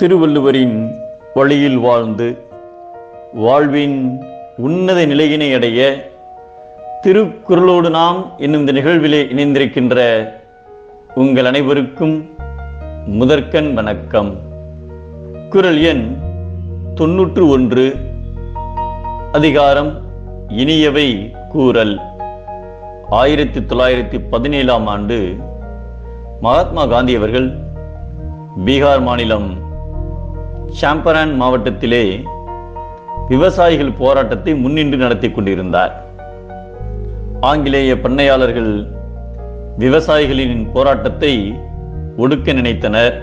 திருவள்ளுவரின் வழியில் வாழ்ந்து வாழ்வின் உன்னத நிலையினை அடைய திருக்குறளோடு நாம் என்னும் இந்த நிகழ்விலே இணைந்திருக்கின்ற உங்கள் அனைவருக்கும் முதற்கண் வணக்கம் குறள் எண் தொன்னூற்று ஒன்று அதிகாரம் இனியவை கூறல் ஆயிரத்தி தொள்ளாயிரத்தி பதினேழாம் ஆண்டு மகாத்மா காந்தி அவர்கள் பீகார் மாநிலம் சாம்பரான் மாவட்டத்திலே விவசாயிகள் போராட்டத்தை முன்னின்று நடத்தி கொண்டிருந்தார் ஆங்கிலேய பண்ணையாளர்கள் விவசாயிகளின் போராட்டத்தை ஒடுக்க நினைத்தனர்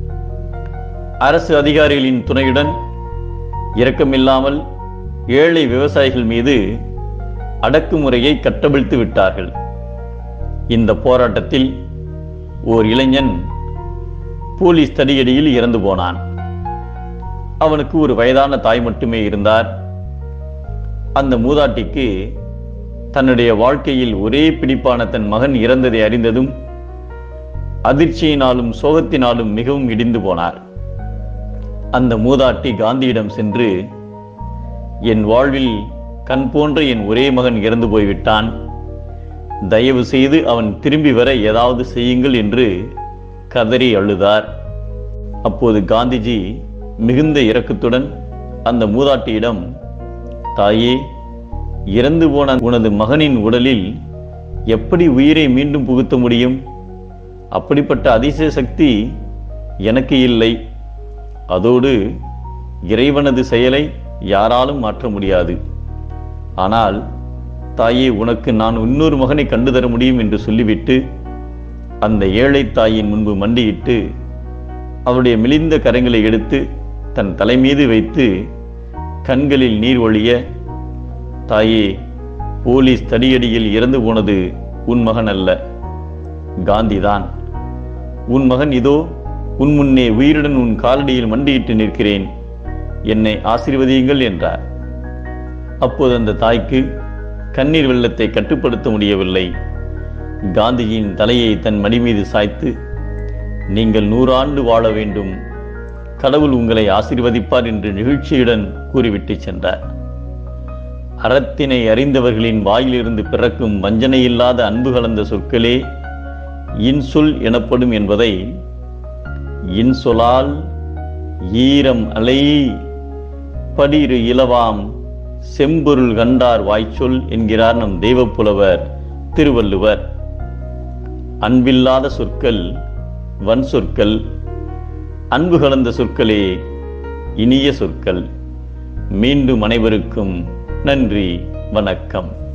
அரசு அதிகாரிகளின் துணையுடன் இரக்கமில்லாமல் ஏழை விவசாயிகள் மீது அடக்குமுறையை கட்டவிழ்த்து விட்டார்கள் இந்த போராட்டத்தில் ஓர் இளைஞன் போலீஸ் தடியடியில் இறந்து போனான் அவனுக்கு ஒரு வயதான தாய் மட்டுமே இருந்தார் அந்த மூதாட்டிக்கு தன்னுடைய வாழ்க்கையில் ஒரே பிடிப்பான தன் மகன் இறந்ததை அறிந்ததும் அதிர்ச்சியினாலும் சோகத்தினாலும் மிகவும் இடிந்து போனார் அந்த மூதாட்டி காந்தியிடம் சென்று என் வாழ்வில் கண் போன்ற என் ஒரே மகன் இறந்து போய்விட்டான் தயவு செய்து அவன் திரும்பி வர ஏதாவது செய்யுங்கள் என்று கதறி அழுதார் அப்போது காந்திஜி மிகுந்த இரக்கத்துடன் அந்த மூதாட்டியிடம் தாயே இறந்து போன உனது மகனின் உடலில் எப்படி உயிரை மீண்டும் புகுத்த முடியும் அப்படிப்பட்ட அதிசய சக்தி எனக்கு இல்லை அதோடு இறைவனது செயலை யாராலும் மாற்ற முடியாது ஆனால் தாயே உனக்கு நான் இன்னொரு மகனை கண்டு தர முடியும் என்று சொல்லிவிட்டு அந்த ஏழை தாயின் முன்பு மண்டியிட்டு அவருடைய மெலிந்த கரங்களை எடுத்து தன் தலை மீது வைத்து கண்களில் நீர் ஒழிய தாயே போலீஸ் தடியடியில் இறந்து போனது உன் மகன் அல்ல காந்திதான் உன் மகன் இதோ உன் முன்னே உயிருடன் உன் காலடியில் மண்டியிட்டு நிற்கிறேன் என்னை ஆசீர்வதியுங்கள் என்றார் அப்போது அந்த தாய்க்கு கண்ணீர் வெள்ளத்தை கட்டுப்படுத்த முடியவில்லை காந்திஜியின் தலையை தன் மடி மீது சாய்த்து நீங்கள் நூறாண்டு வாழ வேண்டும் கடவுள் உங்களை ஆசீர்வதிப்பார் என்று நிகழ்ச்சியுடன் கூறிவிட்டு சென்றார் அறத்தினை அறிந்தவர்களின் வாயிலிருந்து பிறக்கும் வஞ்சனை இல்லாத அன்பு கலந்த சொற்களே இன்சொல் எனப்படும் என்பதை இன்சொலால் ஈரம் அலை படிரு இலவாம் செம்பொருள் கண்டார் வாய்ச்சொல் என்கிறார் நம் தெய்வப்புலவர் திருவள்ளுவர் அன்பில்லாத சொற்கள் வன் சொற்கள் அன்பு கலந்த சொற்களே இனிய சொற்கள் மீண்டும் அனைவருக்கும் நன்றி வணக்கம்